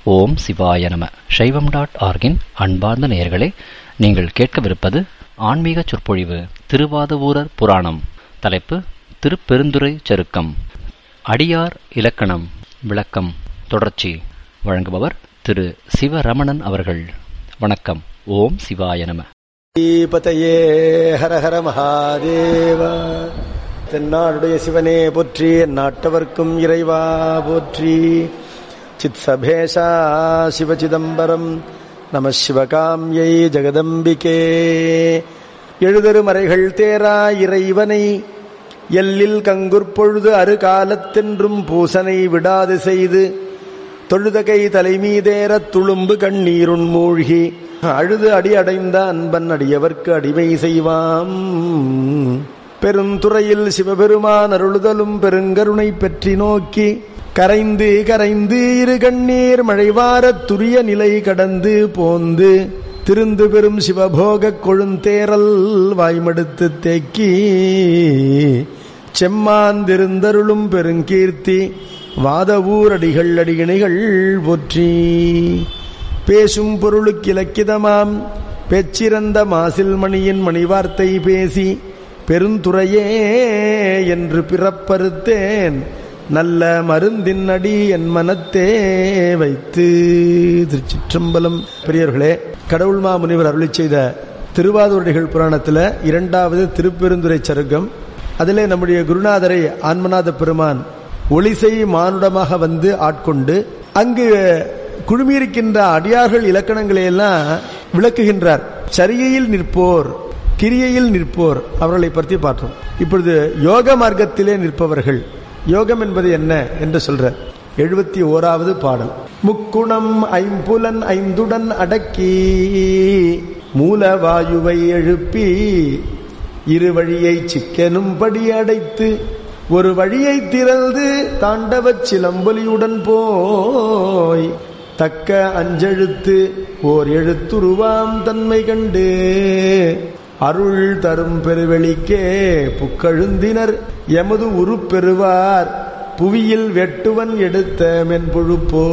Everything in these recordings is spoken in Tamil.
ஓம் சிவாய நம சைவம் டாட் ஆர்கின் அன்பார்ந்த நேயர்களே நீங்கள் கேட்கவிருப்பது ஆன்மீக சொற்பொழிவு திருவாதவூரர் புராணம் தலைப்பு திருப்பெருந்துறை சருக்கம் அடியார் இலக்கணம் விளக்கம் தொடர்ச்சி வழங்குபவர் திரு சிவரமணன் அவர்கள் வணக்கம் ஓம் சிவாய நம பதையே ஹர ஹர மகாதேவ தென்னாடுடைய சிவனே போற்றி நாட்டவர்க்கும் இறைவா போற்றி சித் சபேஷா சிவசிதம்பரம் நம சிவகாமியை ஜெகதம்பிகே எழுதரு மறைகள் தேரா இறைவனை எல்லில் கங்குற்பொழுது அருகாலத்தென்றும் பூசனை விடாது செய்து தொழுதகை தலைமீதேறத் துளும்பு கண்ணீருண் மூழ்கி அழுது அடி அடைந்த அன்பன் அடியவர்க்கு அடிமை செய்வாம் பெருந்துறையில் சிவபெருமான் அருளுதலும் பெருங்கருணை பெற்றி நோக்கி கரைந்து கரைந்து இரு கண்ணீர் மழைவாரத் துரிய நிலை கடந்து போந்து திருந்து பெரும் சிவபோகக் கொழுந்தேரல் வாய்மடுத்து தேக்கி செம்மாந்திருந்தருளும் பெருங்கீர்த்தி வாதவூர் அடிகள் அடிகணிகள் போற்றி பேசும் பொருளுக்கு இலக்கிதமாம் பெச்சிறந்த மாசில் மணியின் மணிவார்த்தை பேசி பெருந்துறையே என்று பிறப்பறுத்தேன் நல்ல மருந்தின் அடி என் மனத்தே வைத்து திருச்சிற்றம்பலம் பெரியவர்களே கடவுள்மா முனிவர் அருளி செய்த திருவாதூரடிகள் புராணத்தில் இரண்டாவது திருப்பெருந்துரை சருக்கம் அதிலே நம்முடைய குருநாதரை ஆன்மநாத பெருமான் ஒளிசை மானுடமாக வந்து ஆட்கொண்டு அங்கு குழுமியிருக்கின்ற அடியார்கள் இலக்கணங்களை எல்லாம் விளக்குகின்றார் சரிகையில் நிற்போர் கிரியையில் நிற்போர் அவர்களை பற்றி பார்த்தோம் இப்பொழுது யோக மார்க்கத்திலே நிற்பவர்கள் யோகம் என்பது என்ன என்று சொல்ற எழுபத்தி ஓராவது பாடல் முக்குணம் ஐம்புலன் ஐந்துடன் அடக்கி மூலவாயுவை எழுப்பி இரு வழியை சிக்கெனும்படி அடைத்து ஒரு வழியை திறந்து தாண்டவச் சிலம்பொலியுடன் போய் தக்க அஞ்செழுத்து ஓர் எழுத்துருவாம் தன்மை கண்டு அருள் தரும் பெருவெளிக்கே புக்கழுந்தினர் எமது உருப்பெறுவார் புவியில் வெட்டுவன் எடுத்த மென்புழு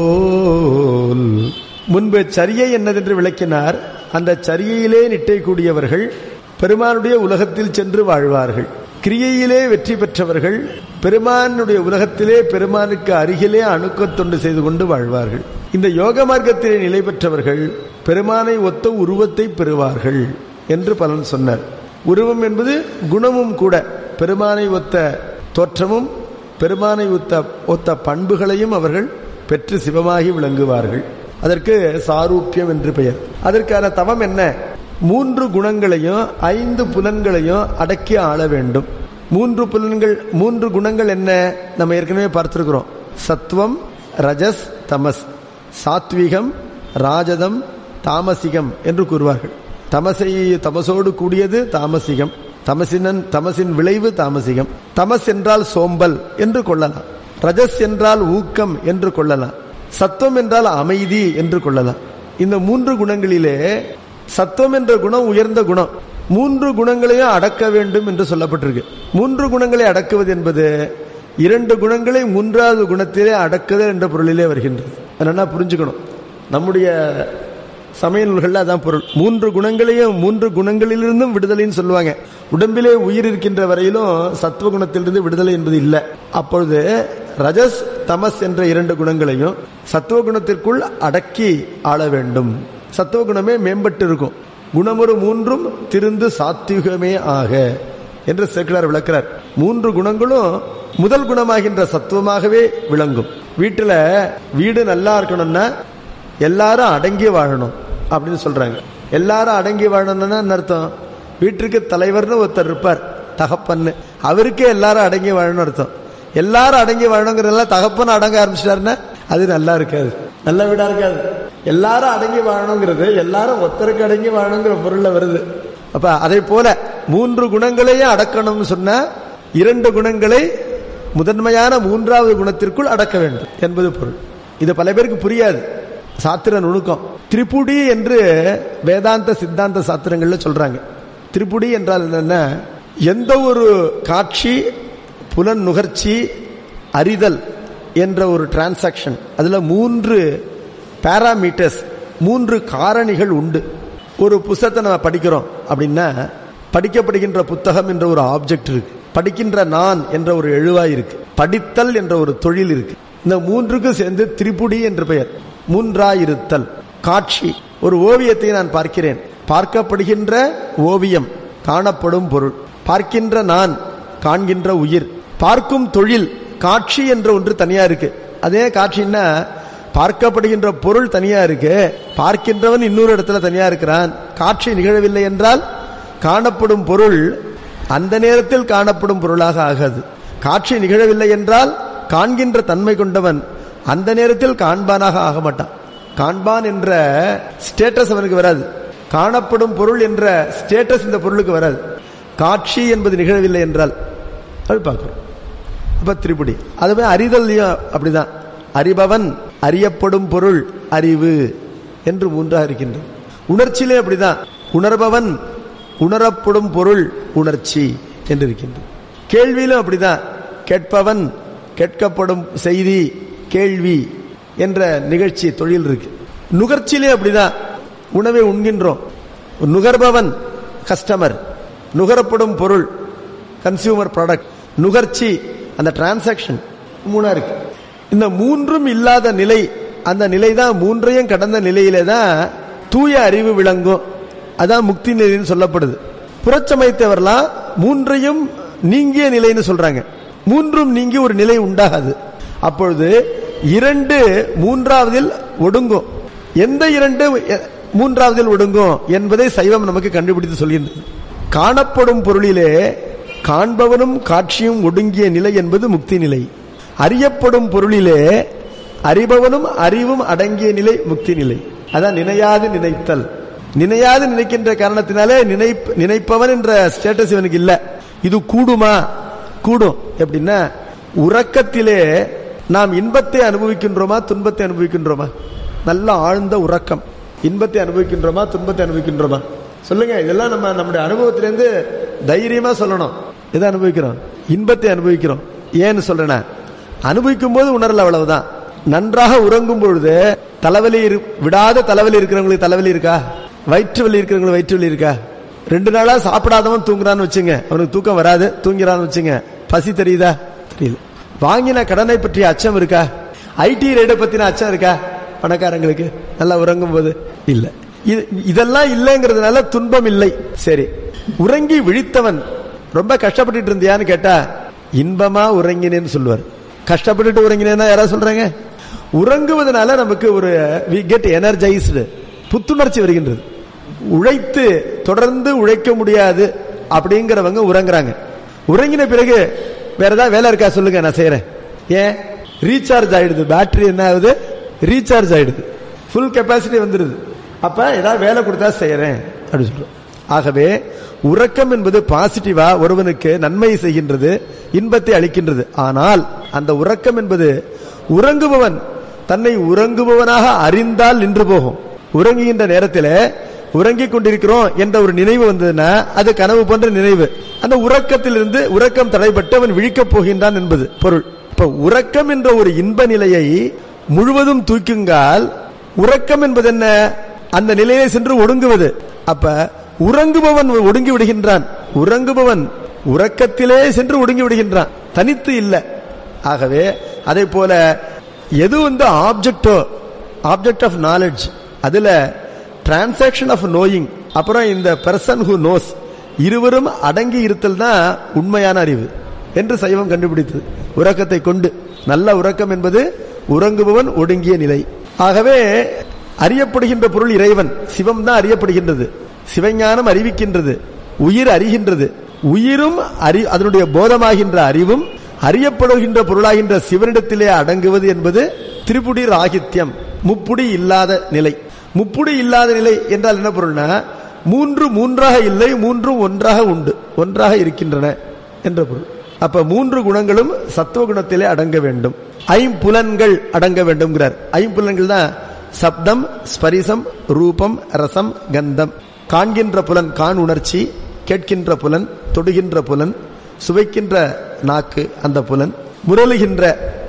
போல் முன்பு சரியை என்னதென்று விளக்கினார் அந்த சரியிலே நிட்டை கூடியவர்கள் பெருமானுடைய உலகத்தில் சென்று வாழ்வார்கள் கிரியையிலே வெற்றி பெற்றவர்கள் பெருமானுடைய உலகத்திலே பெருமானுக்கு அருகிலே அணுக்கத் தொண்டு செய்து கொண்டு வாழ்வார்கள் இந்த யோக மார்க்கத்திலே நிலை பெற்றவர்கள் பெருமானை ஒத்த உருவத்தை பெறுவார்கள் என்று பலன் சொன்னார் உருவம் என்பது குணமும் கூட பெருமானை ஒத்த தோற்றமும் பெருமானை ஒத்த ஒத்த பண்புகளையும் அவர்கள் பெற்று சிவமாகி விளங்குவார்கள் அதற்கு சாரூப்பியம் என்று பெயர் அதற்கான தவம் என்ன மூன்று குணங்களையும் ஐந்து புலன்களையும் அடக்கி ஆள வேண்டும் மூன்று புலன்கள் மூன்று குணங்கள் என்ன நம்ம ஏற்கனவே பார்த்திருக்கிறோம் சத்துவம் ரஜஸ் தமஸ் சாத்விகம் ராஜதம் தாமசிகம் என்று கூறுவார்கள் தமசை தமசோடு கூடியது தாமசிகம் தமசினன் தமசின் விளைவு தாமசிகம் தமஸ் என்றால் சோம்பல் என்று கொள்ளலாம் ரஜஸ் என்றால் ஊக்கம் என்று கொள்ளலாம் சத்துவம் என்றால் அமைதி என்று கொள்ளலாம் இந்த மூன்று குணங்களிலே சத்துவம் என்ற குணம் உயர்ந்த குணம் மூன்று குணங்களையும் அடக்க வேண்டும் என்று சொல்லப்பட்டிருக்கு மூன்று குணங்களை அடக்குவது என்பது இரண்டு குணங்களை மூன்றாவது குணத்திலே அடக்குதல் என்ற பொருளிலே வருகின்றது என்னன்னா புரிஞ்சுக்கணும் நம்முடைய சமய நூல்கள் அதான் பொருள் மூன்று குணங்களையும் மூன்று குணங்களிலிருந்தும் விடுதலைன்னு சொல்லுவாங்க உடம்பிலே உயிர் இருக்கின்ற வரையிலும் சத்துவ குணத்திலிருந்து விடுதலை என்பது இல்லை அப்பொழுது ரஜஸ் தமஸ் என்ற இரண்டு குணங்களையும் சத்துவ குணத்திற்குள் அடக்கி ஆள வேண்டும் சத்துவ குணமே மேம்பட்டு இருக்கும் குணமொரு மூன்றும் திருந்து சாத்விகமே ஆக என்று சேக்கிலார் விளக்கிறார் மூன்று குணங்களும் முதல் குணமாகின்ற சத்துவமாகவே விளங்கும் வீட்டுல வீடு நல்லா இருக்கணும்னா எல்லாரும் அடங்கி வாழணும் அப்படின்னு சொல்றாங்க எல்லாரும் அடங்கி வாழணும்னா என்ன அர்த்தம் வீட்டுக்கு தலைவர்னு ஒருத்தர் இருப்பார் தகப்பன்னு அவருக்கே எல்லாரும் அடங்கி வாழணும் அர்த்தம் எல்லாரும் அடங்கி வாழணுங்கிறதெல்லாம் தகப்பன் அடங்க ஆரம்பிச்சிட்டாருன்னா அது நல்லா இருக்காது நல்ல வீடா இருக்காது எல்லாரும் அடங்கி வாழணுங்கிறது எல்லாரும் ஒருத்தருக்கு அடங்கி வாழணுங்கிற பொருள்ல வருது அப்ப அதை போல மூன்று குணங்களையும் அடக்கணும்னு சொன்னா இரண்டு குணங்களை முதன்மையான மூன்றாவது குணத்திற்குள் அடக்க வேண்டும் என்பது பொருள் இது பல பேருக்கு புரியாது சாத்திர நுணுக்கம் திரிபுடி என்று வேதாந்த சித்தாந்த சாத்திரங்கள்ல சொல்றாங்க திரிபுடி என்றால் என்னன்னா எந்த ஒரு காட்சி புலன் நுகர்ச்சி அறிதல் என்ற ஒரு டிரான்சாக்ஷன் அதுல மூன்று பாராமீட்டர்ஸ் மூன்று காரணிகள் உண்டு ஒரு புஸ்தகத்தை நம்ம படிக்கிறோம் அப்படின்னா படிக்கப்படுகின்ற புத்தகம் என்ற ஒரு ஆப்ஜெக்ட் இருக்கு படிக்கின்ற நான் என்ற ஒரு எழுவாய் இருக்கு படித்தல் என்ற ஒரு தொழில் இருக்கு இந்த மூன்றுக்கும் சேர்ந்து திரிபுடி என்று பெயர் மூன்றாயிருத்தல் காட்சி ஒரு ஓவியத்தை நான் பார்க்கிறேன் பார்க்கப்படுகின்ற ஓவியம் காணப்படும் பொருள் பார்க்கின்ற நான் காண்கின்ற உயிர் பார்க்கும் தொழில் காட்சி என்ற ஒன்று தனியா இருக்கு அதே காட்சின்னா பார்க்கப்படுகின்ற பொருள் தனியா இருக்கு பார்க்கின்றவன் இன்னொரு இடத்துல தனியா இருக்கிறான் காட்சி நிகழவில்லை என்றால் காணப்படும் பொருள் அந்த நேரத்தில் காணப்படும் பொருளாக ஆகாது காட்சி நிகழவில்லை என்றால் காண்கின்ற தன்மை கொண்டவன் அந்த நேரத்தில் காண்பானாக ஆக மாட்டான் காண்பான் என்ற ஸ்டேட்டஸ் அவனுக்கு வராது காணப்படும் பொருள் என்ற ஸ்டேட்டஸ் இந்த பொருளுக்கு வராது காட்சி என்பது நிகழவில்லை என்றால் அது பார்க்கிறோம் அப்ப திரிபுடி அதுவே அறிதல்லையும் அப்படிதான் அறிபவன் அறியப்படும் பொருள் அறிவு என்று மூன்றாக இருக்கின்றது உணர்ச்சியிலே அப்படிதான் உணர்பவன் உணரப்படும் பொருள் உணர்ச்சி என்று இருக்கின்றது கேள்வியிலும் அப்படிதான் கேட்பவன் கேட்கப்படும் செய்தி கேள்வி என்ற நிகழ்ச்சி தொழில் இருக்கு நுகர்ச்சியிலே அப்படிதான் உணவை உண்கின்றோம் நுகர்பவன் கஸ்டமர் நுகரப்படும் பொருள் கன்சியூமர் ப்ராடக்ட் நுகர்ச்சி அந்த டிரான்சாக்ஷன் மூணா இருக்கு இந்த மூன்றும் இல்லாத நிலை அந்த நிலை தான் மூன்றையும் கடந்த நிலையிலே தான் தூய அறிவு விளங்கும் அதான் முக்தி நிலைன்னு சொல்லப்படுது புறச்சமயத்தவர்லாம் மூன்றையும் நீங்கிய நிலைன்னு சொல்றாங்க மூன்றும் நீங்கி ஒரு நிலை உண்டாகாது அப்பொழுது இரண்டு மூன்றாவதில் ஒடுங்கும் எந்த இரண்டு மூன்றாவதில் ஒடுங்கும் என்பதை சைவம் நமக்கு கண்டுபிடித்து சொல்கின்றது காணப்படும் பொருளிலே காண்பவனும் காட்சியும் ஒடுங்கிய நிலை என்பது முக்தி நிலை அறியப்படும் பொருளிலே அறிபவனும் அறிவும் அடங்கிய நிலை முக்தி நிலை அதான் நினையாது நினைத்தல் நினையாது நினைக்கின்ற காரணத்தினாலே நினைப் நினைப்பவன் என்ற ஸ்டேட்டஸ் இவனுக்கு இல்ல இது கூடுமா கூடும் எப்படின்னா உறக்கத்திலே நாம் இன்பத்தை அனுபவிக்கின்றோமா துன்பத்தை அனுபவிக்கின்றோமா நல்ல ஆழ்ந்த உறக்கம் இன்பத்தை அனுபவிக்கின்றோமா துன்பத்தை அனுபவிக்கின்றோமா சொல்லுங்க இதெல்லாம் நம்ம நம்முடைய அனுபவத்திலிருந்து தைரியமா சொல்லணும் எதை அனுபவிக்கிறோம் இன்பத்தை அனுபவிக்கிறோம் ஏன்னு சொல்றேன்னா அனுபவிக்கும் போது உணரல அவ்வளவுதான் நன்றாக உறங்கும் பொழுது தலைவலி விடாத தலைவலி இருக்கிறவங்களுக்கு தலைவலி இருக்கா வயிற்று வலி இருக்கிறவங்களுக்கு வயிற்று வலி இருக்கா ரெண்டு நாளா சாப்பிடாதவன் தூங்குறான்னு வச்சுங்க அவனுக்கு தூக்கம் வராது தூங்கிறான்னு வச்சுங்க பசி தெரியுதா தெரியல வாங்கின கடனை பற்றிய அச்சம் இருக்கா ஐடி ரேட்டை பத்தின அச்சம் இருக்கா பணக்காரங்களுக்கு நல்லா உறங்கும் போது இல்ல இதெல்லாம் இல்லைங்கிறதுனால துன்பம் இல்லை சரி உறங்கி விழித்தவன் ரொம்ப கஷ்டப்பட்டுட்டு இருந்தியான்னு கேட்டா இன்பமா உறங்கினேன்னு சொல்லுவார் கஷ்டப்பட்டுட்டு உறங்கினேன்னா யாராவது சொல்றாங்க உறங்குவதனால நமக்கு ஒரு வி கெட் எனர்ஜைஸ்டு புத்துணர்ச்சி வருகின்றது உழைத்து தொடர்ந்து உழைக்க முடியாது அப்படிங்கிறவங்க உறங்குறாங்க உறங்கின பிறகு வேற ஏதாவது வேலை இருக்கா சொல்லுங்க நான் செய்யறேன் ஏன் ரீசார்ஜ் ஆயிடுது பேட்டரி என்ன ஆகுது ரீசார்ஜ் ஆயிடுது ஃபுல் கெப்பாசிட்டி வந்துடுது அப்ப ஏதாவது வேலை கொடுத்தா செய்யறேன் அப்படின்னு சொல்றோம் ஆகவே உறக்கம் என்பது பாசிட்டிவா ஒருவனுக்கு நன்மை செய்கின்றது இன்பத்தை அளிக்கின்றது ஆனால் அந்த உறக்கம் என்பது உறங்குபவன் தன்னை உறங்குபவனாக அறிந்தால் நின்று போகும் உறங்குகின்ற நேரத்தில் உறங்கிக் கொண்டிருக்கிறோம் என்ற ஒரு நினைவு வந்ததுன்னா அது கனவு போன்ற நினைவு அந்த உறக்கத்திலிருந்து உறக்கம் தடைபட்டு அவன் விழிக்கப் போகின்றான் என்பது பொருள் இப்ப உறக்கம் என்ற ஒரு இன்ப நிலையை முழுவதும் தூக்குங்கால் உறக்கம் என்பது என்ன அந்த நிலையை சென்று ஒடுங்குவது அப்ப உறங்குபவன் ஒடுங்கி விடுகின்றான் உறங்குபவன் உறக்கத்திலே சென்று ஒடுங்கி விடுகின்றான் தனித்து இல்லை ஆகவே அதே போல எது வந்து ஆப்ஜெக்டோ ஆப்ஜெக்ட் ஆஃப் நாலேஜ் அதுல டிரான்சாக்ஷன் ஆஃப் நோயிங் அப்புறம் இந்த பர்சன் ஹூ நோஸ் இருவரும் அடங்கி இருத்தல் தான் உண்மையான அறிவு என்று சைவம் கண்டுபிடித்தது உறக்கத்தை கொண்டு நல்ல உறக்கம் என்பது உறங்குபவன் ஒடுங்கிய நிலை ஆகவே அறியப்படுகின்ற பொருள் இறைவன் சிவம் தான் அறியப்படுகின்றது சிவஞானம் அறிவிக்கின்றது உயிர் அறிகின்றது உயிரும் அறி அதனுடைய போதமாகின்ற அறிவும் அறியப்படுகின்ற பொருளாகின்ற சிவனிடத்திலே அடங்குவது என்பது திரிபுடி ராகித்யம் முப்புடி இல்லாத நிலை முப்புடி இல்லாத நிலை என்றால் என்ன பொருள்னா மூன்று மூன்றாக இல்லை மூன்றும் ஒன்றாக உண்டு ஒன்றாக இருக்கின்றன என்ற பொருள் அப்ப மூன்று குணங்களும் சத்துவ குணத்திலே அடங்க வேண்டும் ஐம்புலன்கள் அடங்க வேண்டும்ங்கிறார் ஐம்புலன்கள் தான் சப்தம் ஸ்பரிசம் ரூபம் ரசம் கந்தம் காண்கின்ற புலன் கான் உணர்ச்சி கேட்கின்ற புலன் தொடுகின்ற புலன் சுவைக்கின்ற நாக்கு அந்த புலன் முரளுகின்ற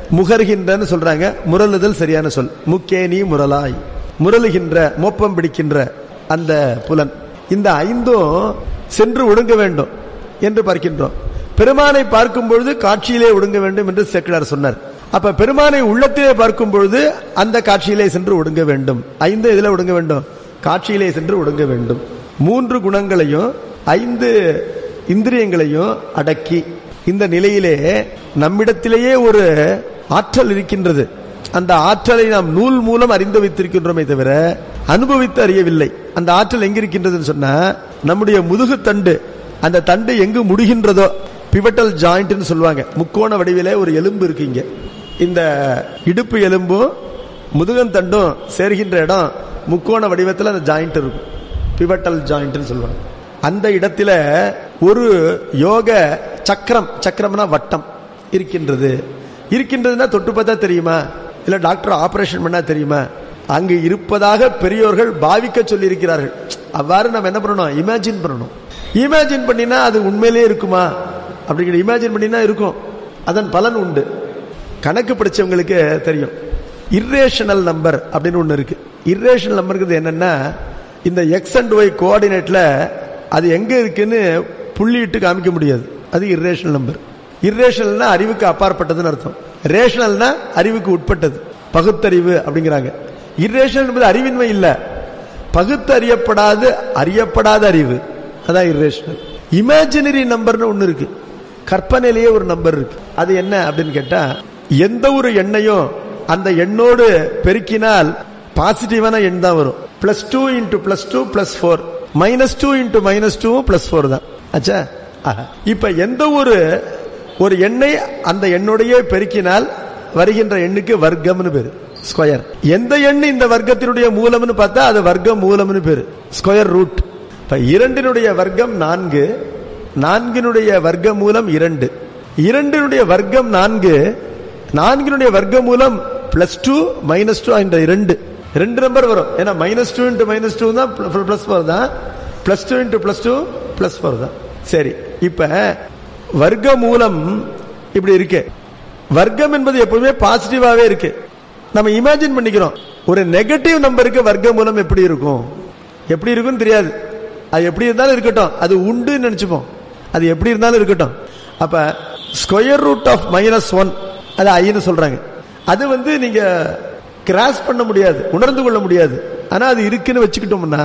முகர்கின்றன்னு சொல்றாங்க முரலுதல் சரியான சொல் முக்கேனி முரலாய் முரலுகின்ற மோப்பம் பிடிக்கின்ற அந்த புலன் இந்த ஐந்தும் சென்று ஒடுங்க வேண்டும் என்று பார்க்கின்றோம் பெருமானை பார்க்கும் பொழுது காட்சியிலே ஒடுங்க வேண்டும் என்று சேக்கிழார் சொன்னார் அப்ப பெருமானை உள்ளத்திலே பார்க்கும் பொழுது அந்த காட்சியிலே சென்று ஒடுங்க வேண்டும் ஐந்து இதுல ஒடுங்க வேண்டும் காட்சியிலே சென்று ஒடுங்க வேண்டும் மூன்று குணங்களையும் ஐந்து இந்திரியங்களையும் அடக்கி இந்த நிலையிலே நம்மிடத்திலேயே ஒரு ஆற்றல் இருக்கின்றது அந்த ஆற்றலை நாம் நூல் மூலம் அறிந்து வைத்திருக்கின்றோமே தவிர அனுபவித்து அறியவில்லை அந்த ஆற்றல் எங்க இருக்கின்றதுன்னு சொன்னா நம்முடைய முதுகு தண்டு அந்த தண்டு எங்கு முடிகின்றதோ பிவட்டல் ஜாயிண்ட்னு சொல்லுவாங்க முக்கோண வடிவிலே ஒரு எலும்பு இருக்கு இங்க இந்த இடுப்பு எலும்பும் முதுகன் தண்டும் சேர்கின்ற இடம் முக்கோண வடிவத்தில் அந்த ஜாயிண்ட் இருக்கும் பிவட்டல் ஜாயிண்ட்னு சொல்லுவாங்க அந்த இடத்துல ஒரு யோக சக்கரம் சக்கரம்னா வட்டம் இருக்கின்றது இருக்கின்றதுன்னா தொட்டு பார்த்தா தெரியுமா இல்ல டாக்டர் ஆபரேஷன் பண்ணா தெரியுமா அங்கு இருப்பதாக பெரியோர்கள் பாவிக்க சொல்லி இருக்கிறார்கள் அவ்வாறு நம்ம என்ன பண்ணணும் இமேஜின் பண்ணணும் இமேஜின் பண்ணினா அது உண்மையிலேயே இருக்குமா அப்படிங்கிற இமேஜின் பண்ணினா இருக்கும் அதன் பலன் உண்டு கணக்கு படிச்சவங்களுக்கு தெரியும் இர்ரேஷனல் நம்பர் அப்படின்னு ஒன்று இருக்கு இர்ரேஷனல் நம்பருங்கிறது என்னன்னா இந்த எக்ஸ் அண்ட் ஒய் கோஆர்டினேட்ல அது எங்க இருக்குன்னு புள்ளியிட்டு காமிக்க முடியாது அது இர்ரேஷனல் நம்பர் இர்ரேஷனல்னா அறிவுக்கு அப்பாற்பட்டதுன்னு அர்த்தம் ரேஷனல்னா அறிவுக்கு உட்பட்டது பகுத்தறிவு அப்படிங்கிறாங்க இர்ரேஷனல் என்பது அறிவின்மை இல்ல பகுத்தறியப்படாத அறியப்படாத அறிவு அதான் இர்ரேஷனல் இமேஜினரி நம்பர்னு ஒன்னு இருக்கு கற்பனையிலேயே ஒரு நம்பர் இருக்கு அது என்ன அப்படின்னு கேட்டா எந்த ஒரு எண்ணையும் அந்த எண்ணோடு பெருக்கினால் பாசிட்டிவான எண் தான் வரும் plus two into plus two plus four minus two into minus two plus four தான் ஆச்சா ஆஹா. இப்ப எந்த ஒரு ஒரு எண்ணை அந்த எண்ணுடைய பெருக்கினால் வருகின்ற எண்ணுக்கு வர்க்கம்னு பேரு ஸ்கொயர் எந்த எண் இந்த வர்க்கத்தினுடைய மூலம்னு பார்த்தா அது வர்க்க மூலம்னு பேரு ஸ்கொயர் ரூட் இப்ப இரண்டினுடைய வர்க்கம் நான்கு நான்கினுடைய வர்க்க மூலம் இரண்டு இரண்டினுடைய வர்க்கம் நான்கு நான்கினுடைய வர்க்க மூலம் பிளஸ் டூ மைனஸ் டூ என்ற இரண்டு ரெண்டு நம்பர் வரும் ஏன்னா minus two into minus two தான் பிளஸ் ஃபோர் தான் plus two into plus two plus four தான் சரி இப்ப வர்க்க மூலம் இப்படி இருக்கு வர்க்கம் என்பது எப்பவுமே பாசிட்டிவாவே இருக்கு நம்ம இமேஜின் பண்ணிக்கிறோம் ஒரு நெகட்டிவ் நம்பருக்கு வர்க்க மூலம் எப்படி இருக்கும் எப்படி இருக்கும்னு தெரியாது அது எப்படி இருந்தாலும் இருக்கட்டும் அது உண்டுன்னு நினைச்சுப்போம் அது எப்படி இருந்தாலும் இருக்கட்டும் அப்ப square root of minus one அது ஐன்னு சொல்றாங்க அது வந்து நீங்க கிராஸ் பண்ண முடியாது உணர்ந்து கொள்ள முடியாது ஆனா அது இருக்குன்னு வச்சுக்கிட்டோம்னா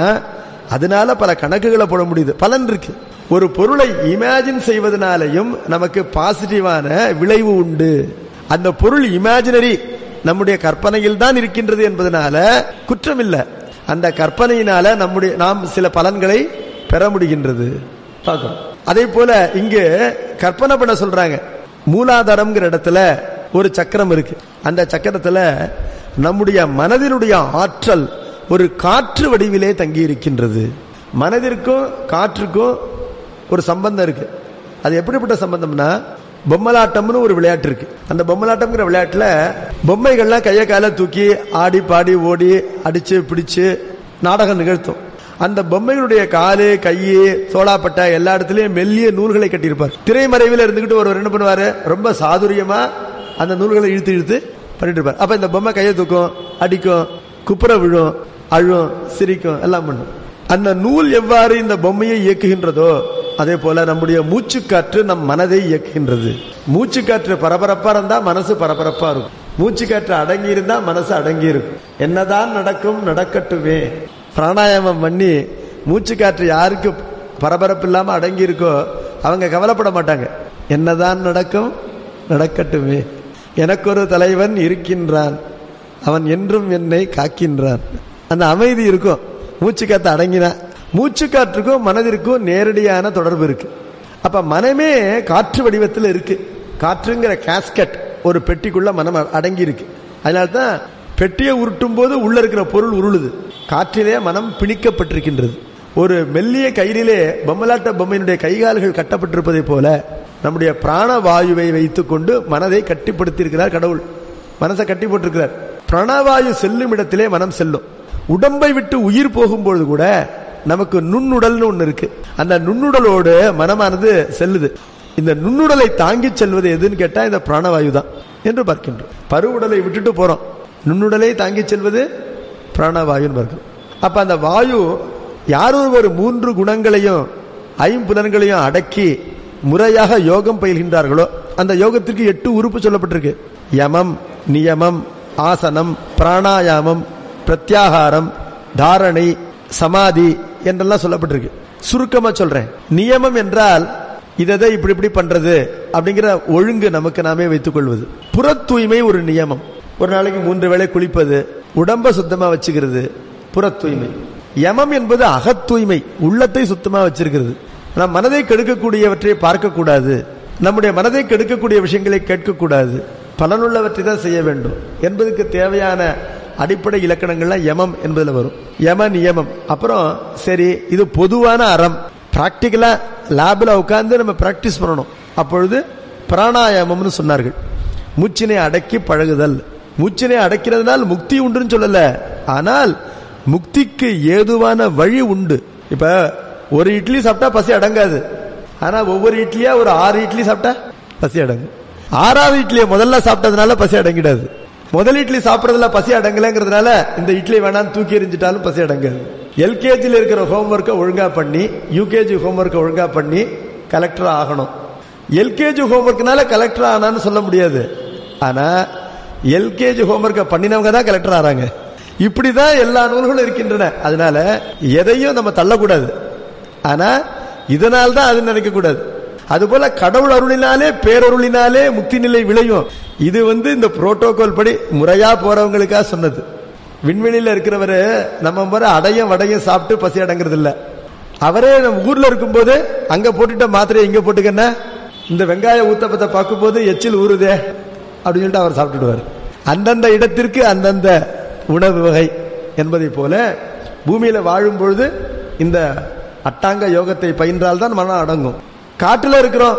அதனால பல கணக்குகளை போட முடியுது பலன் இருக்கு ஒரு பொருளை இமேஜின் செய்வதனாலையும் நமக்கு பாசிட்டிவான விளைவு உண்டு அந்த பொருள் இமேஜினரி நம்முடைய கற்பனையில் தான் இருக்கின்றது என்பதனால குற்றம் இல்லை அந்த கற்பனையினால நம்முடைய நாம் சில பலன்களை பெற முடிகின்றது பார்க்கிறோம். அதே போல இங்கு கற்பனை பண்ண சொல்றாங்க மூலாதாரம்ங்கிற இடத்துல ஒரு சக்கரம் இருக்கு அந்த சக்கரத்துல நம்முடைய மனதினுடைய ஆற்றல் ஒரு காற்று வடிவிலே தங்கி இருக்கின்றது மனதிற்கும் காற்றுக்கும் ஒரு சம்பந்தம் இருக்கு அது எப்படிப்பட்ட சம்பந்தம்னா பொம்மலாட்டம்னு ஒரு விளையாட்டு இருக்கு அந்த பொம்மலாட்டம்ங்கிற விளையாட்டுல பொம்மைகள்லாம் கைய கால தூக்கி ஆடி பாடி ஓடி அடிச்சு பிடிச்சு நாடகம் நிகழ்த்தும் அந்த பொம்மைகளுடைய காலு கையு சோளாப்பட்டை எல்லா இடத்துலயும் மெல்லிய நூல்களை கட்டியிருப்பார் திரைமறைவில் இருந்துகிட்டு ஒருவர் என்ன பண்ணுவாரு ரொம்ப சாதுரியமா அந்த நூல்களை இழுத்து இழுத்து பண்ணிட்டு இருப்பார் அப்ப இந்த பொம்மை கையை தூக்கும் அடிக்கும் குப்புற விழும் அழும் சிரிக்கும் எல்லாம் பண்ணும் அந்த நூல் எவ்வாறு இந்த பொம்மையை இயக்குகின்றதோ அதே போல நம்முடைய மூச்சுக்காற்று நம் மனதை இயக்குகின்றது மூச்சுக்காற்று பரபரப்பா இருந்தா மனசு பரபரப்பா இருக்கும் மூச்சுக்காற்று அடங்கி இருந்தா மனசு அடங்கி இருக்கும் என்னதான் நடக்கும் நடக்கட்டுமே பிராணாயாமம் பண்ணி மூச்சுக்காற்று யாருக்கு பரபரப்பு இல்லாம அடங்கி இருக்கோ அவங்க கவலைப்பட மாட்டாங்க என்னதான் நடக்கும் நடக்கட்டுமே எனக்கு ஒரு தலைவன் இருக்கின்றான் அவன் என்றும் என்னை காக்கின்றான் அந்த அமைதி இருக்கும் மூச்சு காத்து அடங்கினா மூச்சு காற்றுக்கும் மனதிற்கும் நேரடியான தொடர்பு இருக்கு அப்ப மனமே காற்று வடிவத்தில் இருக்கு காற்றுங்கிற கேஸ்கட் ஒரு பெட்டிக்குள்ள மனம் அடங்கி இருக்கு அதனால்தான் பெட்டியை உருட்டும் போது உள்ள இருக்கிற பொருள் உருளுது காற்றிலே மனம் பிணிக்கப்பட்டிருக்கின்றது ஒரு மெல்லிய கயிறிலே பொம்மலாட்ட பொம்மையினுடைய கைகால்கள் கட்டப்பட்டிருப்பதை போல நம்முடைய பிராண வாயுவை வைத்துக் கொண்டு மனதை கட்டிப்படுத்தி இருக்கிறார் கடவுள் மனசை கட்டி போட்டிருக்கிறார் பிரணவாயு செல்லும் இடத்திலே மனம் செல்லும் உடம்பை விட்டு உயிர் போகும்பொழுது கூட நமக்கு நுண்ணுடல்னு ஒண்ணு இருக்கு அந்த நுண்ணுடலோடு மனமானது செல்லுது இந்த நுண்ணுடலை தாங்கிச் செல்வது எதுன்னு கேட்டா இந்த பிராணவாயு தான் என்று பார்க்கின்றோம் பருவுடலை விட்டுட்டு போறோம் நுண்ணுடலை தாங்கிச் செல்வது பிராணவாயுன்னு பார்க்கிறோம் அப்ப அந்த வாயு யாரும் ஒரு மூன்று குணங்களையும் ஐம்புலன்களையும் அடக்கி முறையாக யோகம் பயில்கின்றார்களோ அந்த யோகத்திற்கு எட்டு உறுப்பு சொல்லப்பட்டிருக்கு யமம் நியமம் ஆசனம் பிராணாயாமம் பிரத்யாகாரம் தாரணை சமாதி என்றெல்லாம் சொல்லப்பட்டிருக்கு சுருக்கமா சொல்றேன் நியமம் என்றால் இதை இப்படி இப்படி பண்றது அப்படிங்கிற ஒழுங்கு நமக்கு நாமே வைத்துக் கொள்வது புற தூய்மை ஒரு நியமம் ஒரு நாளைக்கு மூன்று வேளை குளிப்பது உடம்ப சுத்தமா வச்சுக்கிறது புற தூய்மை யமம் என்பது அகத் தூய்மை உள்ளத்தை சுத்தமா வச்சிருக்கிறது நம் மனதை கெடுக்கக்கூடியவற்றை பார்க்கக்கூடாது நம்முடைய மனதை கெடுக்கக்கூடிய விஷயங்களை கேட்கக்கூடாது பலனுள்ளவற்றை தான் செய்ய வேண்டும் என்பதற்கு தேவையான அடிப்படை இலக்கணங்கள்லாம் யமம் என்பதுல வரும் யம நியமம் அப்புறம் சரி இது பொதுவான அறம் பிராக்டிக்கலா லேபில் உட்கார்ந்து நம்ம பிராக்டிஸ் பண்ணணும் அப்பொழுது பிராணாயாமம்னு சொன்னார்கள் மூச்சினை அடக்கி பழகுதல் மூச்சினை அடக்கிறதுனால் முக்தி உண்டுன்னு சொல்லல ஆனால் முக்திக்கு ஏதுவான வழி உண்டு இப்ப ஒரு இட்லி சாப்பிட்டா பசி அடங்காது ஆனா ஒவ்வொரு இட்லியா ஒரு ஆறு இட்லி சாப்பிட்டா பசி அடங்கும் ஆறாவது இட்லியை முதல்ல சாப்பிட்டதுனால பசி அடங்கிடாது முதல் இட்லி சாப்பிடறதுல பசி அடங்கலைங்கிறதுனால இந்த இட்லி வேணாம் தூக்கி எறிஞ்சிட்டாலும் பசி அடங்காது எல்கேஜியில் இருக்கிற ஹோம்ஒர்க்கை ஒழுங்கா பண்ணி யூகேஜி ஹோம்ஒர்க்கை ஒழுங்கா பண்ணி கலெக்டர் ஆகணும் எல்கேஜி ஹோம்ஒர்க்னால கலெக்டர் ஆனான்னு சொல்ல முடியாது ஆனா எல்கேஜி ஹோம்ஒர்க்கை பண்ணினவங்க தான் கலெக்டர் ஆறாங்க இப்படிதான் எல்லா நூல்களும் இருக்கின்றன அதனால எதையும் நம்ம தள்ளக்கூடாது ஆனா இதனால் தான் அது நினைக்க கூடாது அதுபோல கடவுள் அருளினாலே பேரருளினாலே முக்தி நிலை விளையும் இது வந்து இந்த புரோட்டோகால் படி முறையா போறவங்களுக்காக சொன்னது விண்வெளியில இருக்கிறவரு நம்ம முறை அடையும் வடையும் சாப்பிட்டு பசி அடங்குறது இல்ல அவரே நம்ம ஊர்ல இருக்கும்போது அங்க போட்டுட்ட மாத்திரை இங்க போட்டுக்கன்னா இந்த வெங்காய ஊத்தப்பத்தை பார்க்கும்போது எச்சில் ஊறுதே அப்படின்னு சொல்லிட்டு அவர் சாப்பிட்டுடுவார் அந்தந்த இடத்திற்கு அந்தந்த உணவு வகை என்பதை போல பூமியில வாழும் பொழுது இந்த அட்டாங்க யோகத்தை பயின்றால் தான் மனம் அடங்கும் காட்டுல இருக்கிறோம்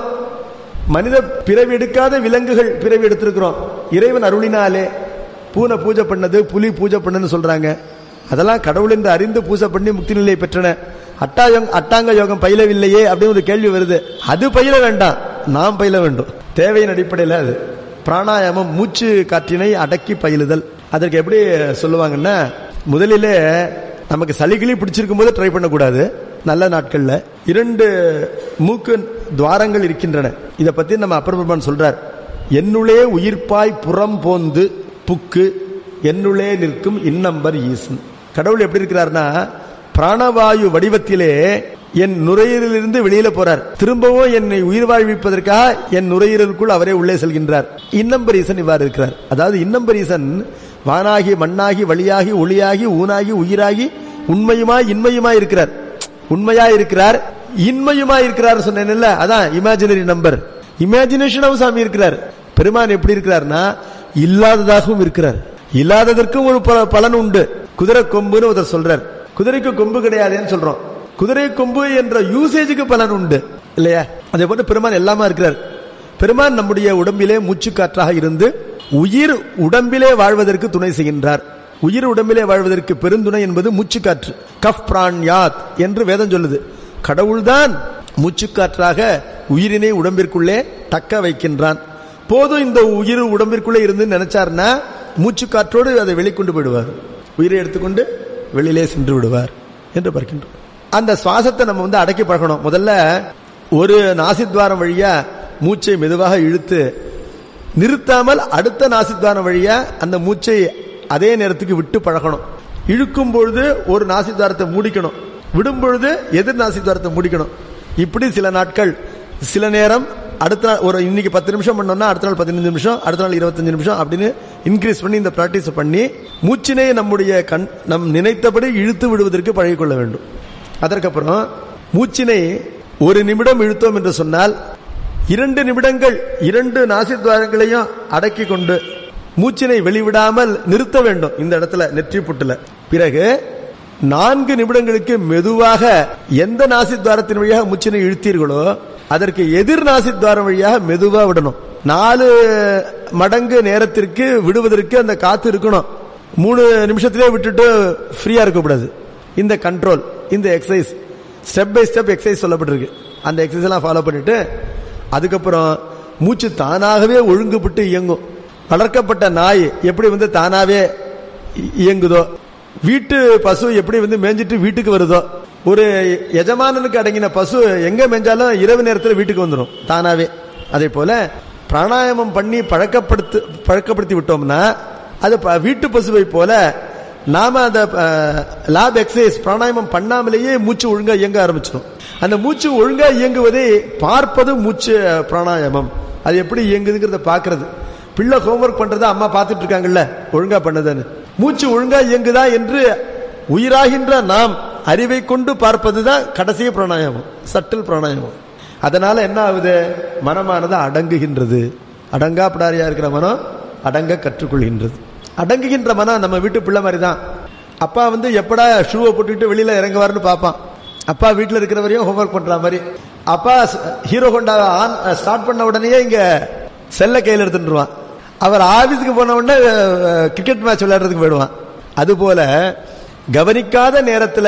மனித பிறவி எடுக்காத விலங்குகள் பிறவி எடுத்திருக்கிறோம் இறைவன் அருளினாலே பூனை பூஜை பண்ணது புலி பூஜை பண்ணன்னு சொல்றாங்க அதெல்லாம் கடவுள் என்று அறிந்து பூஜை பண்ணி முக்தி நிலையை பெற்றன அட்டாயம் அட்டாங்க யோகம் பயிலவில்லையே அப்படின்னு ஒரு கேள்வி வருது அது பயில வேண்டாம் நாம் பயில வேண்டும் தேவையின் அடிப்படையில் அது பிராணாயாமம் மூச்சு காற்றினை அடக்கி பயிலுதல் அதற்கு எப்படி சொல்லுவாங்கன்னா முதலிலே நமக்கு சளிகளி பிடிச்சிருக்கும் போது ட்ரை பண்ணக்கூடாது நல்ல நாட்கள்ல இரண்டு மூக்கு துவாரங்கள் இருக்கின்றன இதை பத்தி நம்ம அப்பர் சொல்றார் என்னுளே உயிர்ப்பாய் புறம் போந்து புக்கு என்னுளே நிற்கும் இன்னம்பர் ஈசன் கடவுள் எப்படி இருக்கிறார்னா பிராணவாயு வடிவத்திலே என் நுரையீரலிருந்து வெளியில போறார் திரும்பவும் என்னை உயிர் வாழ்விப்பதற்காக என் நுரையீரலுக்குள் அவரே உள்ளே செல்கின்றார் இன்னம்பர் ஈசன் இவ்வாறு இருக்கிறார் அதாவது இன்னம்பர் ஈசன் வானாகி மண்ணாகி வழியாகி ஒளியாகி ஊனாகி உயிராகி உண்மையுமாய் இன்மையுமாய் இருக்கிறார் உண்மையா இருக்கிறார் இன்மையுமா இருக்கிறார் சொன்னேன்ல அதான் இமேஜினரி நம்பர் இமேஜினேஷனாவும் சாமி இருக்கிறார் பெருமான் எப்படி இருக்கிறார்னா இல்லாததாகவும் இருக்கிறார் இல்லாததற்கும் ஒரு பல- பலன் உண்டு குதிரை கொம்புன்னு ஒருத்தர் சொல்றார் குதிரைக்கு கொம்பு கிடையாதுன்னு சொல்றோம் குதிரை கொம்பு என்ற யூசேஜுக்கு பலன் உண்டு இல்லையா அதே போல பெருமான் எல்லாமா இருக்கிறார் பெருமான் நம்முடைய உடம்பிலே மூச்சு காற்றாக இருந்து உயிர் உடம்பிலே வாழ்வதற்கு துணை செய்கின்றார் உயிர் உடம்பிலே வாழ்வதற்கு பெருந்துணை என்பது மூச்சுக்காற்று கஃப் பிராண்யாத் என்று வேதம் சொல்லுது கடவுள்தான் மூச்சுக்காற்றாக உயிரினை உடம்பிற்குள்ளே தக்க வைக்கின்றான் போதும் இந்த உயிர் உடம்பிற்குள்ளே இருந்து நினைச்சார்னா மூச்சுக்காற்றோடு அதை வெளிக்கொண்டு விடுவார் உயிரை எடுத்துக்கொண்டு வெளியிலே சென்று விடுவார் என்று பார்க்கின்றோம் அந்த சுவாசத்தை நம்ம வந்து அடக்கி பழகணும் முதல்ல ஒரு நாசித்வாரம் வழியா மூச்சை மெதுவாக இழுத்து நிறுத்தாமல் அடுத்த நாசித்வாரம் வழியா அந்த மூச்சை அதே நேரத்துக்கு விட்டு பழகணும் இழுக்கும் பொழுது ஒரு நாசித்வாரத்தை மூடிக்கணும் விடும் பொழுது எதிர் நாசித்வாரத்தை மூடிக்கணும் இப்படி சில நாட்கள் சில நேரம் அடுத்த நாள் ஒரு இன்னைக்கு பத்து நிமிஷம் பண்ணோம்னா அடுத்த நாள் பதினஞ்சு நிமிஷம் அடுத்த நாள் இருபத்தஞ்சு நிமிஷம் அப்படின்னு இன்க்ரீஸ் பண்ணி இந்த பிராக்டிஸ் பண்ணி மூச்சினை நம்முடைய கண் நம் நினைத்தபடி இழுத்து விடுவதற்கு பழகிக்கொள்ள வேண்டும் அதற்கப்புறம் மூச்சினை ஒரு நிமிடம் இழுத்தோம் என்று சொன்னால் இரண்டு நிமிடங்கள் இரண்டு நாசித்வாரங்களையும் அடக்கி கொண்டு மூச்சினை வெளிவிடாமல் நிறுத்த வேண்டும் இந்த இடத்துல நெற்றி புட்டுல பிறகு நான்கு நிமிடங்களுக்கு மெதுவாக எந்த நாசித்வாரத்தின் வழியாக மூச்சினை இழுத்தீர்களோ அதற்கு எதிர் நாசித்வாரம் வழியாக மெதுவா விடணும் நாலு மடங்கு நேரத்திற்கு விடுவதற்கு அந்த காத்து இருக்கணும் மூணு நிமிஷத்திலே விட்டுட்டு ஃப்ரீயா இருக்கக்கூடாது இந்த கண்ட்ரோல் இந்த exercise step by step exercise சொல்லப்பட்டிருக்கு அந்த எக்ஸசைஸ் எல்லாம் ஃபாலோ பண்ணிட்டு அதுக்கப்புறம் மூச்சு தானாகவே ஒழுங்குபட்டு இயங்கும் வளர்க்கப்பட்ட நாய் எப்படி வந்து தானாவே இ- இயங்குதோ வீட்டு பசு எப்படி வந்து மேய்ஞ்சிட்டு வீட்டுக்கு வருதோ ஒரு எஜமானனுக்கு அடங்கின பசு எங்க மேய்ஞ்சாலும் இரவு நேரத்தில் வீட்டுக்கு வந்துடும் தானாவே அதே போல பிராணாயாமம் பண்ணி பழக்கப்படுத்து பழக்கப்படுத்தி விட்டோம்னா அது ப- வீட்டு பசுவை போல நாம அந்த லாப் எக்ஸசைஸ் பிராணாயாமம் பண்ணாமலேயே மூச்சு ஒழுங்கா இயங்க ஆரம்பிச்சிடும் அந்த மூச்சு ஒழுங்கா இயங்குவதை பார்ப்பது மூச்சு அஹ், பிராணாயாமம் அது எப்படி இயங்குதுங்கிறத பாக்குறது பிள்ளை ஹோம்ஒர்க் பண்றத அம்மா பார்த்துட்டு இருக்காங்கல்ல ஒழுங்கா பண்ணதுன்னு மூச்சு ஒழுங்கா இயங்குதா என்று உயிராகின்ற நாம் அறிவை கொண்டு பார்ப்பதுதான் கடைசி பிராணாயாமம் சட்டில் பிராணாயாமம் அதனால என்ன ஆகுது மனமானது அடங்குகின்றது அடங்காப்படாரியா இருக்கிற மனம் அடங்க கற்றுக்கொள்கின்றது அடங்குகின்ற மனம் நம்ம வீட்டு பிள்ளை மாதிரி தான் அப்பா வந்து எப்படா ஷூவை போட்டுக்கிட்டு வெளியில இறங்குவாருன்னு பார்ப்பான் அப்பா வீட்டில் இருக்கிற வரையும் ஹோம்ஒர்க் பண்ற மாதிரி அப்பா ஹீரோ ஹோண்டா ஆன் ஸ்டார்ட் பண்ண உடனே இங்க செல்ல கையில் எடுத்துட்டுருவான் அவர் ஆபீஸுக்கு போன உடனே கிரிக்கெட் மேட்ச் விளையாடுறதுக்கு போயிடுவான் அதுபோல கவனிக்காத நேரத்துல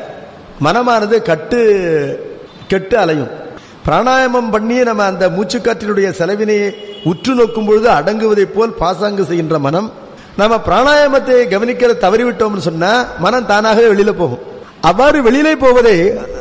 மனமானது கட்டு கெட்டு அலையும் பிராணாயாமம் பண்ணி நம்ம அந்த மூச்சுக்காற்றினுடைய செலவினை உற்று நோக்கும் பொழுது அடங்குவதைப் போல் பாசாங்கு செய்கின்ற மனம் நம்ம பிராணாயாமத்தை கவனிக்கிற தவறிவிட்டோம்னு சொன்னா மனம் தானாகவே வெளியில போகும் அவ்வாறு வெளியிலே போவதை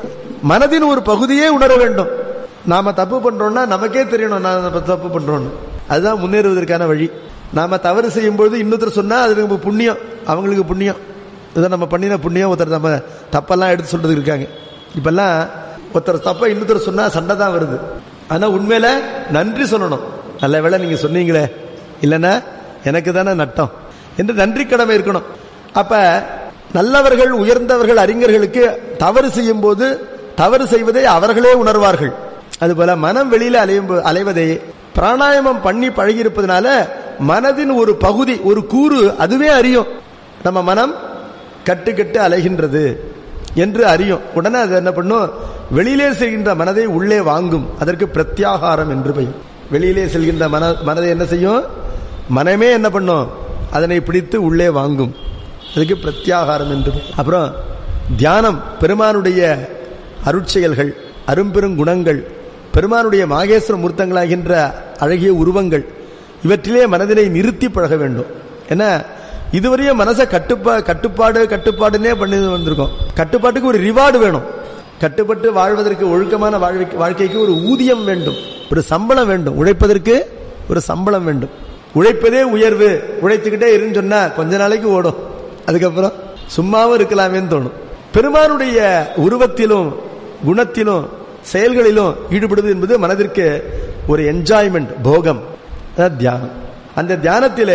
மனதின் ஒரு பகுதியே உணர வேண்டும் நாம தப்பு பண்றோம்னா நமக்கே தெரியணும் நான் நம்ம தப்பு பண்றோம்னு அதுதான் முன்னேறுவதற்கான வழி நாம தவறு செய்யும் பொழுது இன்னொருத்தர் சொன்னா அது நம்ம புண்ணியம் அவங்களுக்கு புண்ணியம் இதை நம்ம பண்ணின புண்ணியம் ஒருத்தர் நம்ம தப்பெல்லாம் எடுத்து சொல்றது இருக்காங்க இப்பெல்லாம் ஒருத்தர் தப்ப இன்னொருத்தர் சொன்னா சண்டை தான் வருது ஆனா உண்மையில நன்றி சொல்லணும் நல்ல வேளை நீங்க சொன்னீங்களே இல்லைன்னா எனக்கு தானே நட்டம் என்று நன்றி கடமை இருக்கணும் அப்ப நல்லவர்கள் உயர்ந்தவர்கள் அறிஞர்களுக்கு தவறு செய்யும் போது தவறு செய்வதை அவர்களே உணர்வார்கள் அதுபோல மனம் வெளியில அலையும் போ- அலைவதை பிராணாயாமம் பண்ணி பழகி இருப்பதனால மனதின் ஒரு பகுதி ஒரு கூறு அதுவே அறியும் நம்ம மனம் கட்டு கட்டு அலைகின்றது என்று அறியும் உடனே அது என்ன பண்ணும் வெளியிலே செல்கின்ற மனதை உள்ளே வாங்கும் அதற்கு பிரத்யாகாரம் என்று பெயர் வெளியிலே செல்கின்ற மன மனதை என்ன செய்யும் மனமே என்ன பண்ணும் அதனை பிடித்து உள்ளே வாங்கும் அதுக்கு பிரத்யாகாரம் என்று பெயர். அப்புறம் தியானம் பெருமானுடைய அருட்செயல்கள் அரும்பெரும் குணங்கள் பெருமானுடைய மாகேஸ்வர மூர்த்தங்களாகின்ற அழகிய உருவங்கள் இவற்றிலே மனதினை நிறுத்தி பழக வேண்டும் ஏன்னா இதுவரையும் மனசை கட்டுப்பா கட்டுப்பாடு கட்டுப்பாடுன்னே பண்ணி வந்திருக்கோம் கட்டுப்பாட்டுக்கு ஒரு ரிவார்டு வேணும் கட்டுப்பட்டு வாழ்வதற்கு ஒழுக்கமான வாழ்க்கை வாழ்க்கைக்கு ஒரு ஊதியம் வேண்டும் ஒரு சம்பளம் வேண்டும் உழைப்பதற்கு ஒரு சம்பளம் வேண்டும் உழைப்பதே உயர்வு உழைத்துக்கிட்டே இருன்னு சொன்னா கொஞ்ச நாளைக்கு ஓடும் அதுக்கப்புறம் சும்மாவும் இருக்கலாமேன்னு தோணும் பெருமானுடைய உருவத்திலும் குணத்திலும் செயல்களிலும் ஈடுபடுவது என்பது மனதிற்கு ஒரு என்ஜாய்மெண்ட் போகம் அதான் தியானம் அந்த தியானத்திலே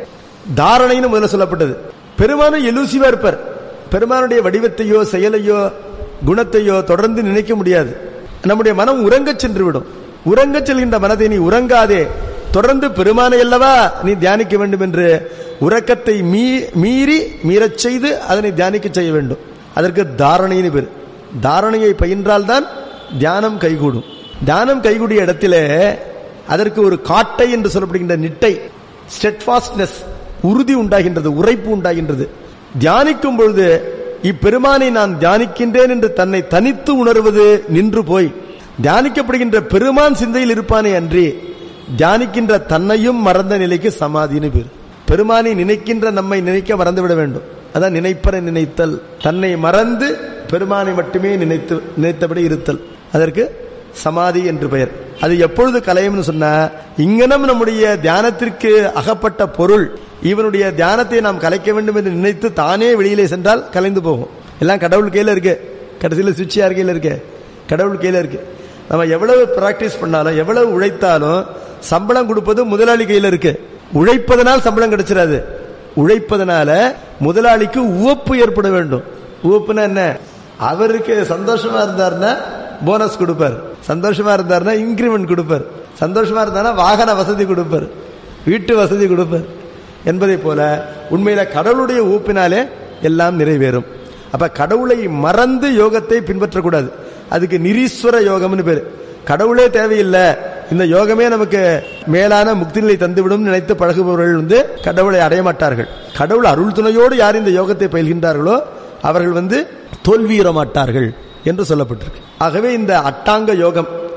தாரணைன்னு முதல்ல சொல்லப்பட்டது பெருமானும் எலூசிவா இருப்பார் பெருமானுடைய வடிவத்தையோ செயலையோ குணத்தையோ தொடர்ந்து நினைக்க முடியாது நம்முடைய மனம் உறங்கச் சென்று விடும் உறங்கச் செல்கின்ற மனதை நீ உறங்காதே தொடர்ந்து பெருமானை அல்லவா நீ தியானிக்க வேண்டும் என்று உறக்கத்தை மீ- மீறி மீறச் செய்து அதனை தியானிக்க செய்ய வேண்டும் அதற்கு தாரணைன்னு பேர் தாரணையை பயின்றால்தான் தியானம் கைகூடும் தியானம் கைகூடிய இடத்திலே அதற்கு ஒரு காட்டை என்று சொல்லப்படுகின்ற நிட்டை ஸ்டெட்ஃபாஸ்ட்னஸ் உறுதி உண்டாகின்றது உரைப்பு உண்டாகின்றது தியானிக்கும் பொழுது இப்பெருமானை நான் தியானிக்கின்றேன் என்று தன்னை தனித்து உணர்வது நின்று போய் தியானிக்கப்படுகின்ற பெருமான் சிந்தையில் இருப்பானே அன்றி தியானிக்கின்ற தன்னையும் மறந்த நிலைக்கு சமாதின்னு பேர் பெருமானை நினைக்கின்ற நம்மை நினைக்க மறந்துவிட வேண்டும் அதான் நினைப்பற நினைத்தல் தன்னை மறந்து பெருமானை மட்டுமே நினைத்து நினைத்தபடி இருத்தல் அதற்கு சமாதி என்று பெயர் அது எப்பொழுது கலையும்னு சொன்னா இங்கனம் நம்முடைய தியானத்திற்கு அகப்பட்ட பொருள் இவனுடைய தியானத்தை நாம் கலைக்க வேண்டும் என்று நினைத்து தானே வெளியிலே சென்றால் கலைந்து போகும் எல்லாம் கடவுள் கையில இருக்கு கடைசியில் சுவிட்ச் யார் கையில இருக்கு கடவுள் கையில இருக்கு நம்ம எவ்வளவு பிராக்டிஸ் பண்ணாலும் எவ்வளவு உழைத்தாலும் சம்பளம் கொடுப்பது முதலாளி கையில இருக்கு உழைப்பதனால் சம்பளம் கிடைச்சிடாது உழைப்பதனால முதலாளிக்கு உவப்பு ஏற்பட வேண்டும் உவப்புனா என்ன அவருக்கு சந்தோஷமா இருந்தாருன்னா போனஸ் கொடுப்பார் சந்தோஷமா இருந்தாருன்னா இன்கிரிமெண்ட் கொடுப்பார் சந்தோஷமா இருந்தாருன்னா வாகன வசதி கொடுப்பார் வீட்டு வசதி கொடுப்பார் என்பதை போல உண்மையில கடவுளுடைய ஊப்பினாலே எல்லாம் நிறைவேறும் அப்ப கடவுளை மறந்து யோகத்தை பின்பற்றக்கூடாது அதுக்கு நிரீஸ்வர யோகம்னு பேரு கடவுளே தேவையில்லை இந்த யோகமே நமக்கு மேலான முக்தி நிலை தந்துவிடும் நினைத்து பழகுபவர்கள் வந்து கடவுளை அடைய மாட்டார்கள் கடவுள் அருள் துணையோடு யார் இந்த யோகத்தை பயில்கின்றார்களோ அவர்கள் வந்து தோல்வியுற மாட்டார்கள் என்று சொல்லப்பட்டிருக்கு ஆகவே இந்த அட்டாங்க யோகம்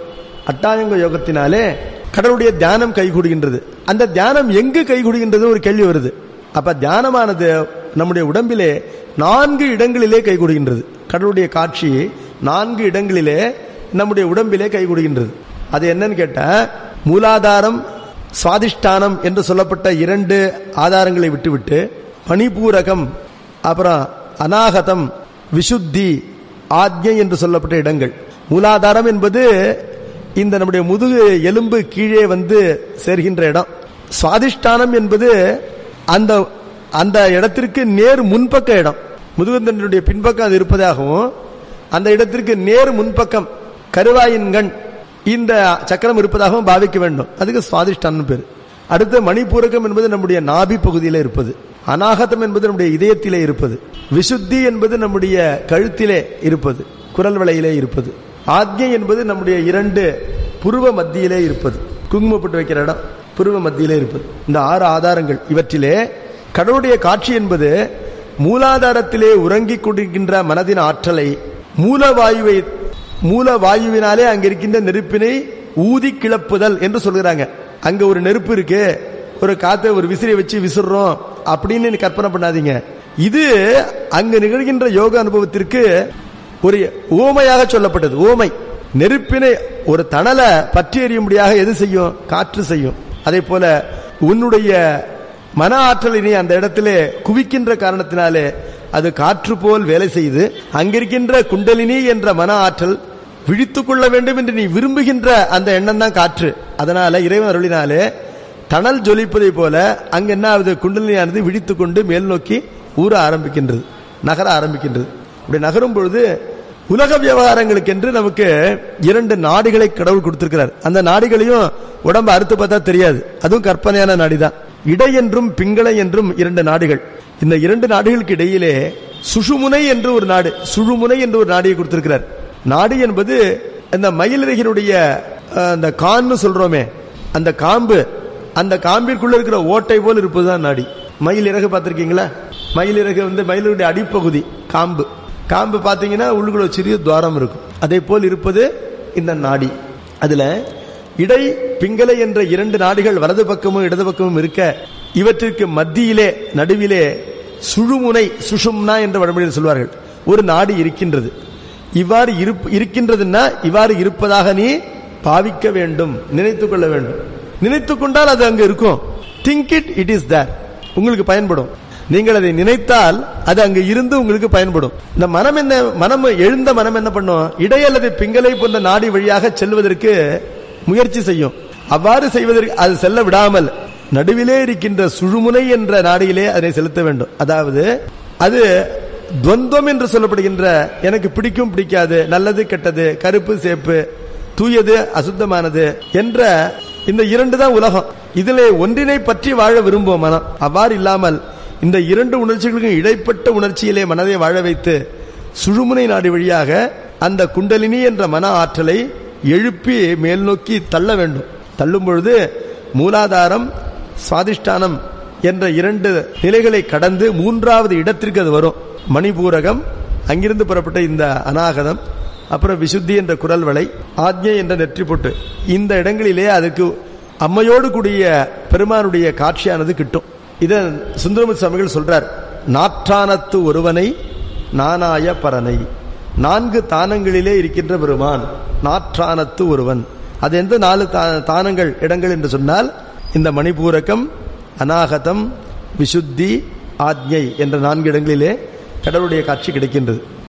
அட்டாயங்க யோகத்தினாலே கடவுளுடைய தியானம் கைகூடுகின்றது அந்த தியானம் எங்கு கைகூடுகின்றது ஒரு கேள்வி வருது அப்ப தியானமானது நம்முடைய உடம்பிலே நான்கு இடங்களிலே கைகூடுகின்றது கடவுளுடைய காட்சி நான்கு இடங்களிலே நம்முடைய உடம்பிலே கைகூடுகின்றது அது என்னன்னு கேட்டா மூலாதாரம் சுவாதிஷ்டானம் என்று சொல்லப்பட்ட இரண்டு ஆதாரங்களை விட்டுவிட்டு பனிபூரகம் அப்புறம் அநாகதம் விசுத்தி ஆத்யை என்று சொல்லப்பட்ட இடங்கள் மூலாதாரம் என்பது இந்த நம்முடைய முதுகு எலும்பு கீழே வந்து சேர்கின்ற இடம் சுவாதிஷ்டானம் என்பது அந்த அந்த இடத்திற்கு நேர் முன்பக்க இடம் முதுகுந்தனுடைய பின்பக்கம் அது இருப்பதாகவும் அந்த இடத்திற்கு நேர் முன்பக்கம் கருவாயின் கண் இந்த சக்கரம் இருப்பதாகவும் பாவிக்க வேண்டும் அதுக்கு சுவாதிஷ்டானம் பேர் அடுத்து மணிப்பூரகம் என்பது நம்முடைய நாபி பகுதியில இருப்பது அநாகதம் என்பது நம்முடைய இதயத்திலே இருப்பது விசுத்தி என்பது நம்முடைய கழுத்திலே இருப்பது குரல் வளையிலே இருப்பது ஆக்ஞை என்பது நம்முடைய இரண்டு புருவ மத்தியிலே இருப்பது குங்குமப்பட்டு வைக்கிற இடம் புருவ மத்தியிலே இருப்பது இந்த ஆறு ஆதாரங்கள் இவற்றிலே கடவுளுடைய காட்சி என்பது மூலாதாரத்திலே உறங்கிக் கொண்டிருக்கின்ற மனதின் ஆற்றலை மூலவாயுவை மூலவாயுவினாலே அங்க இருக்கின்ற நெருப்பினை ஊதி கிளப்புதல் என்று சொல்கிறாங்க அங்க ஒரு நெருப்பு இருக்கு ஒரு காத்த ஒரு விசிறியை வச்சு விசிறோம் அப்படின்னு கற்பனை பண்ணாதீங்க இது அங்க நிகழ்கின்ற யோக அனுபவத்திற்கு ஒரு ஓமையாக சொல்லப்பட்டது ஓமை நெருப்பினை ஒரு தணலை பற்றி எறியும்படியாக எது செய்யும் காற்று செய்யும் அதே போல உன்னுடைய மன ஆற்றலினை அந்த இடத்திலே குவிக்கின்ற காரணத்தினாலே அது காற்று போல் வேலை செய்து அங்கிருக்கின்ற குண்டலினி என்ற மன ஆற்றல் விழித்துக் கொள்ள வேண்டும் என்று நீ விரும்புகின்ற அந்த எண்ணம் தான் காற்று அதனால இறைவன் அருளினாலே தணல் ஜொலிப்பதை போல அங்க என்ன ஆகுது குண்டலினியானது விழித்துக் கொண்டு மேல் நோக்கி ஊற ஆரம்பிக்கின்றது நகர ஆரம்பிக்கின்றது இப்படி நகரும் பொழுது உலக விவகாரங்களுக்கு என்று நமக்கு இரண்டு நாடுகளை கடவுள் கொடுத்திருக்கிறார் அந்த நாடுகளையும் உடம்பு அறுத்து பார்த்தா தெரியாது அதுவும் கற்பனையான நாடிதான் இடை என்றும் பிங்களை என்றும் இரண்டு நாடுகள் இந்த இரண்டு நாடுகளுக்கு இடையிலே சுஷுமுனை என்று ஒரு நாடு சுழுமுனை என்று ஒரு நாடியை கொடுத்திருக்கிறார் நாடு என்பது இந்த மயிலிறகினுடைய அஹ், அந்த கான்னு சொல்றோமே அந்த காம்பு அந்த காம்பிற்குள்ள இருக்கிற ஓட்டை போல் இருப்பதுதான் நாடி மயில் இறகு பார்த்திருக்கீங்களா மயில் இறகு வந்து மயிலுடைய அடிப்பகுதி காம்பு காம்பு பாத்தீங்கன்னா உள்ளுக்குள்ள ஒரு சிறிய துவாரம் இருக்கும் அதே போல் இருப்பது இந்த நாடி அதுல இடை பிங்களை என்ற இரண்டு நாடுகள் வலது பக்கமும் இடது பக்கமும் இருக்க இவற்றிற்கு மத்தியிலே நடுவிலே சுழுமுனை சுஷும்னா என்ற வடமொழியில் சொல்வார்கள் ஒரு நாடு இருக்கின்றது இவ்வாறு இருப்- இருக்கின்றதுன்னா இவ்வாறு இருப்பதாக நீ பாவிக்க வேண்டும் நினைத்துக் கொள்ள வேண்டும் நினைத்துக் கொண்டால் அது அங்க இருக்கும் think it it is there உங்களுக்கு பயன்படும் நீங்கள் அதை நினைத்தால் அது அங்க இருந்து உங்களுக்கு பயன்படும் இந்த மனம் என்ன மனம் எழுந்த மனம் என்ன பண்ணும் இடை அல்லது பிங்களை போன்ற நாடி வழியாக செல்வதற்கு முயற்சி செய்யும் அவ்வாறு செய்வதற்கு அது செல்ல விடாமல் நடுவிலே இருக்கின்ற சுழுமுனை என்ற நாடியிலே அதனை செலுத்த வேண்டும் அதாவது அது துவந்தம் என்று சொல்லப்படுகின்ற எனக்கு பிடிக்கும் பிடிக்காது நல்லது கெட்டது கருப்பு சேப்பு தூயது அசுத்தமானது என்ற இந்த இரண்டு தான் உலகம் இதிலே ஒன்றினை பற்றி வாழ விரும்பும் மனம் அவ்வாறு இல்லாமல் இந்த இரண்டு உணர்ச்சிகளுக்கும் இடைப்பட்ட உணர்ச்சியிலே மனதை வாழ வைத்து சுழுமுனை நாடு வழியாக அந்த குண்டலினி என்ற மன ஆற்றலை எழுப்பி மேல் நோக்கி தள்ள வேண்டும் தள்ளும் பொழுது மூலாதாரம் சுவாதிஷ்டானம் என்ற இரண்டு நிலைகளை கடந்து மூன்றாவது இடத்திற்கு அது வரும் மணிபூரகம் அங்கிருந்து புறப்பட்ட இந்த அநாகதம் அப்புறம் விசுத்தி என்ற குரல் வளை ஆக்ஞை என்ற நெற்றி பொட்டு இந்த இடங்களிலே அதுக்கு அம்மையோடு கூடிய பெருமானுடைய காட்சியானது கிட்டும் இத சுந்தரமுத்து சுவாமிகள் சொல்றார் நாற்றானத்து ஒருவனை நானாய பரனை நான்கு தானங்களிலே இருக்கின்ற பெருமான் நாற்றானத்து ஒருவன் அது எந்த நாலு தா- தானங்கள் இடங்கள் என்று சொன்னால் இந்த மணிபூரகம் அநாகதம் விசுத்தி ஆக்ஞை என்ற நான்கு இடங்களிலே கடவுளுடைய காட்சி கிடைக்கின்றது